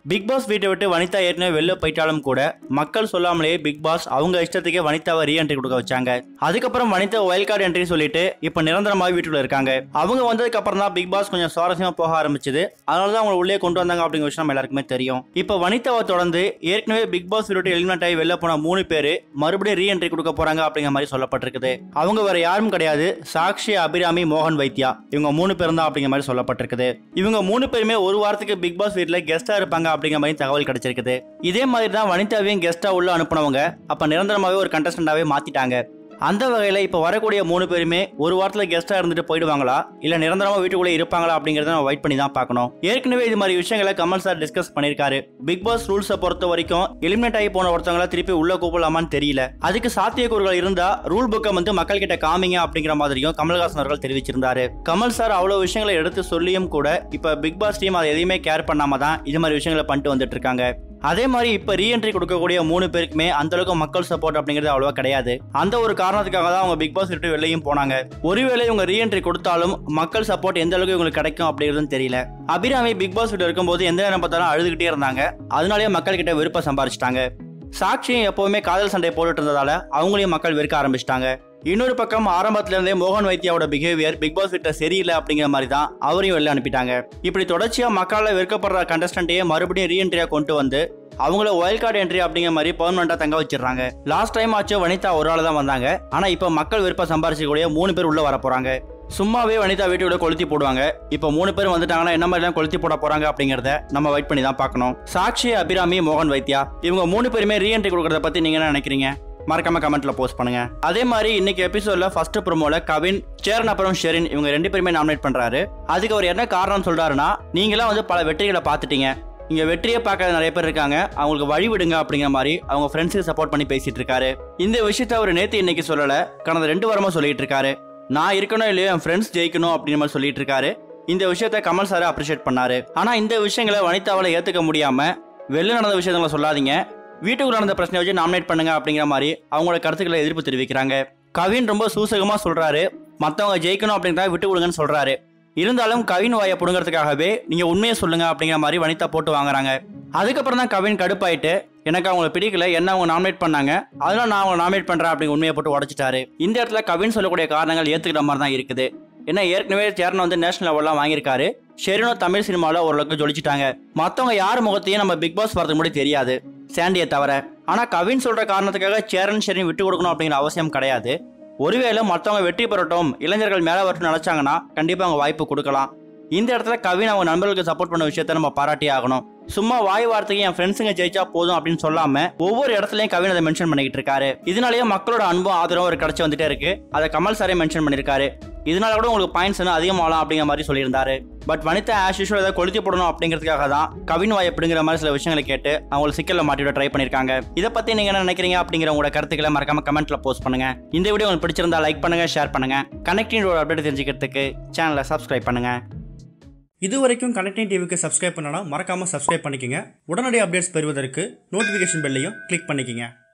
big pass வீட்டை விட்டு வனிதா ஏற்கனவே வெளில போயிட்டாலும் கூட மக்கள் சொல்லாமலேயே பிக் பாஸ் அவங்க இஷ்டத்துக்கே வனிதாவை ரீஎன்ட்ரி கொடுக்க வச்சாங்க அதுக்கப்புறம் வனிதா ஒயல் கார்டு என்ட்ரி சொல்லிட்டு இப்போ நிரந்தரமாக வீட்டுல இருக்காங்க அவங்க வந்ததுக்கு அப்புறம் தான் பிக் பாஸ் கொஞ்சம் சுவாரஸ்யமா போக ஆரம்பிச்சது அதனால தான் அவங்க உள்ளே கொண்டு வந்தாங்க அப்படிங்கிற விஷயம் நம்ம எல்லாருக்குமே தெரியும் இப்போ வனிதாவை தொடர்ந்து ஏற்கனவே பிக் பாஸ் வீட்டு எலிமினேட் ஆகி வெளில போன மூணு பேர் மறுபடியும் ரீஎன்ட்ரி கொடுக்க போறாங்க அப்படிங்கிற மாதிரி சொல்லப்பட்டிருக்குது அவங்க வேற யாரும் கிடையாது சாக்ஷி அபிராமி மோகன் வைத்யா இவங்க மூணு பேரும் தான் அப்படிங்கிற மாதிரி சொல்லப்பட்டிருக்குது இவங்க மூணு பேருமே ஒரு வாரத்துக்கு பிக் பாஸ் வீட்டில் கெஸ்டா இருப்பாங்க அப்படிங்கிற மாதிரி தகவல் கிடைச்சிருக்குது இதே மாதிரி தான் வனிதாவையும் கெஸ்டா உள்ள அனுப்புனவங்க அப்ப நிரந்தரமாவே ஒரு கண்டஸ்டண்டாவே மாத்திட்டாங்க அந்த வகையில் இப்போ வரக்கூடிய மூணு பேருமே ஒரு வாரத்தில் கெஸ்ட்டாக இருந்துட்டு போயிடுவாங்களா இல்லை நிரந்தரமாக வீட்டுக்குள்ளே இருப்பாங்களா அப்படிங்கிறத நம்ம வெயிட் பண்ணி தான் பார்க்கணும் ஏற்கனவே இது மாதிரி விஷயங்களை கமல் சார் டிஸ்கஸ் பண்ணியிருக்காரு பிக் பாஸ் ரூல்ஸை பொறுத்த வரைக்கும் எலிமினேட் ஆகி போன ஒருத்தவங்கள திருப்பி உள்ள கூப்பிடலாமான்னு தெரியல அதுக்கு சாத்தியக்கூறுகள் இருந்தா ரூல் புக்கை வந்து மக்கள் கிட்ட காமிங்க அப்படிங்கிற மாதிரியும் கமல்ஹாசன் அவர்கள் தெரிவிச்சிருந்தாரு கமல் சார் அவ்வளோ விஷயங்களை எடுத்து சொல்லியும் கூட இப்போ பிக் பாஸ் டீம் அதை எதையுமே கேர் பண்ணாம தான் இது மாதிரி விஷயங்களை பண்ணிட்டு வந்துட்டு இருக்காங்க அதே மாதிரி இப்ப ரீஎன்ட்ரி கொடுக்கக்கூடிய மூணு பேருக்குமே அந்த அளவுக்கு மக்கள் சப்போர்ட் அப்படிங்கிறது அவ்வளவா கிடையாது அந்த ஒரு காரணத்துக்காக தான் அவங்க பிக் பாஸ் விட்டு வெளியும் போனாங்க ஒருவேளை இவங்க ரீஎன்ட்ரி கொடுத்தாலும் மக்கள் சப்போர்ட் எந்த அளவுக்கு இவங்களுக்கு கிடைக்கும் அப்படிங்கிறதும் தெரியல அபிராமி பிக் பாஸ் விட்டு இருக்கும்போது எந்த நேரம் பார்த்தாலும் அழுதுகிட்டே இருந்தாங்க அதனாலேயே மக்கள் கிட்ட விருப்பம் சம்பாரிச்சிட்டாங்க சாட்சியும் எப்பவுமே காதல் சண்டை போட்டுட்டு இருந்ததால அவங்களையும் மக்கள் வெறுக்க ஆரம்பிச்சிட்டாங்க இன்னொரு பக்கம் ஆரம்பத்துல இருந்தே மோகன் வைத்தியாவோட பிஹேவியர் பிக் பாஸ் கிட்ட சரியில்லை அப்படிங்கிற மாதிரி தான் அவரையும் வெளில அனுப்பிட்டாங்க இப்படி தொடர்ச்சியா மக்களால் வெறுக்கப்படுற கண்டஸ்டன்ட்டையே மறுபடியும் ரீஎன்ட்ரியா கொண்டு வந்து அவங்கள ஒயல் கார்டு என்ட்ரி அப்படிங்கிற மாதிரி பெர்மனண்டா தங்க வச்சிடுறாங்க லாஸ்ட் டைம் ஆச்சு வனிதா ஒரு ஆள் தான் வந்தாங்க ஆனா இப்போ மக்கள் விருப்பம் சம்பாரிச்சக்கூடிய மூணு பேர் உள்ள வர போறாங்க சும்மாவே வனிதா வீட்டுக்குள்ள கொளுத்தி போடுவாங்க இப்போ மூணு பேர் வந்துட்டாங்கன்னா என்ன மாதிரி கொளுத்தி போட போறாங்க அப்படிங்கறத நம்ம வெயிட் பண்ணி தான் பார்க்கணும் சாக்ஷி அபிராமி மோகன் வைத்யா இவங்க மூணு பேருமே ரீஎன்ட்ரி கொடுக்கறத பத்தி நீங்க என்ன நினைக்கிறீங்க மறக்காம கமெண்ட்ல போஸ்ட் பண்ணுங்க அதே மாதிரி இன்னைக்கு எபிசோட்ல ஃபர்ஸ்ட் ப்ரோமோல கவின் சேரன் அப்புறம் ஷெரின் இவங்க ரெண்டு பேருமே நாமினேட் பண்றாரு அதுக்கு அவர் என்ன காரணம் சொல்றாருன்னா நீங்களாம் வந்து பல வெற்றிகளை பார்த்துட்டீங்க இங்க வெற்றியை பார்க்காத நிறைய பேர் இருக்காங்க அவங்களுக்கு வழி விடுங்க அப்படிங்கிற மாதிரி அவங்க ஃப்ரெண்ட்ஸுக்கு சப்போர்ட் பண்ணி பேசிட்டு இருக்காரு இந்த விஷயத்த அவர் நேத்து இன்னைக்கு சொல்லல கடந்த ரெண்டு வாரமா சொல்லிட்டு இருக்காரு நான் இருக்கணும் இல்லையோ என் ஃப்ரெண்ட்ஸ் ஜெயிக்கணும் அப்படிங்கிற மாதிரி சொல்லிட்டு இருக்காரு இந்த விஷயத்த கமல் சார் அப்ரிஷியேட் பண்ணாரு ஆனா இந்த விஷயங்களை வனிதாவால ஏத்துக்க முடியாம வெளில நடந்த விஷயங்களை சொல்லாதீங்க வீட்டுக்குள்ள நடந்த பிரச்சனை வச்சு நாமினேட் பண்ணுங்க அப்படிங்கிற மாதிரி அவங்களோட கருத்துக்களை எதிர்ப்பு தெரிவிக்கிறாங்க கவின் ரொம்ப சூசகமா சொல்றாரு மத்தவங்க ஜெயிக்கணும் அப்படிங்கிறத விட்டு கொடுங்கன்னு சொல்றாரு இருந்தாலும் கவின் வாயை புடுங்கிறதுக்காகவே நீங்க உண்மையை சொல்லுங்க அப்படிங்கிற மாதிரி வனிதா போட்டு வாங்குறாங்க அதுக்கப்புறம் தான் கவின் கடுப்பாயிட்டு எனக்கு அவங்கள பிடிக்கல என்ன அவங்க நாமினேட் பண்ணாங்க அதனால நான் அவங்க நாமினேட் பண்றேன் அப்படிங்க உண்மையை போட்டு உடச்சிட்டாரு இந்த இடத்துல கவின் சொல்லக்கூடிய காரணங்கள் ஏத்துக்கிற மாதிரி தான் இருக்குது ஏன்னா ஏற்கனவே சேரன் வந்து நேஷனல் அவார்ட்லாம் வாங்கியிருக்காரு ஷெரினும் தமிழ் சினிமாவில் ஓரளவுக்கு ஜொலிச்சிட்டாங்க மற்றவங்க யார் முகத்தையும் நம்ம பிக் பாஸ் வரதுக்கு முன்னாடி தெரியாது சாண்டியை தவிர ஆனால் கவின் சொல்ற காரணத்துக்காக சேரன் ஷெரின் விட்டு கொடுக்கணும் அப்படிங்கிற அவசியம் கிடையாது ஒருவேளை மற்றவங்க வெற்றி பெறட்டும் இளைஞர்கள் மேலே வரட்டும் நினைச்சாங்கன்னா கண்டிப்பாக அவங்க வாய்ப்பு கொடுக்கலாம் இந்த இடத்துல கவின் அவங்க நண்பர்களுக்கு சப்போர்ட் பண்ண விஷயத்த நம்ம பாராட்டி ஆகணும் சும்மா வாய் வார்த்தைக்கு என் ஃப்ரெண்ட்ஸுங்க ஜெயிச்சா போதும் அப்படின்னு சொல்லாம ஒவ்வொரு இடத்துலயும் கவின் அதை மென்ஷன் பண்ணிக்கிட்டு இருக்காரு இதனாலேயே மக்களோட அன்பும் ஆதரவும் ஒரு கிடைச்சி வந்துட்டே இருக்கு அதை கமல் சாரே மென்ஷன் பண்ணியிருக்காரு இதனால கூட உங்களுக்கு பாயிண்ட்ஸ் இன்னும் அதிகமாகலாம் அப்படிங்கிற மாதிரி சொல்லியிருந்தாரு பட் வனிதா ஆஸ் யூஷுவல் ஏதாவது கொளுத்தி போடணும் அப்படிங்கிறதுக்காக தான் கவின் வாய் அப்படிங்கிற மாதிரி சில விஷயங்களை கேட்டு அவங்களை சிக்கல்ல மாட்டிவிட ட்ரை பண்ணியிருக்காங்க இதை பத்தி நீங்க என்ன நினைக்கிறீங்க அப்படிங்கிற உங்களோட கருத்துக்களை மறக்காம கமெண்ட்ல போஸ்ட் பண்ணுங்க இந்த வீடியோ உங்களுக்கு பிடிச்சிருந்தா லைக் பண்ணுங்க ஷேர் பண்ணுங்க கனெக்டிங் அப்டேட் தெரிஞ்சுக்கிறதுக்கு சேனலை சப்ஸ்கிரைப் பண்ணுங்க இது வரைக்கும் கனெக்டிங் டிவிக்கு சப்ஸ்கிரைப் பண்ணனா மறக்காமல் சப்ஸ்கிரைப் பண்ணிக்கங்க உடனடி அப்டேட்ஸ் பெறுவதற்கு நோட்டிஃபிகேஷன் பெல்லையும் கிளிக் பண்ணிக்கங்க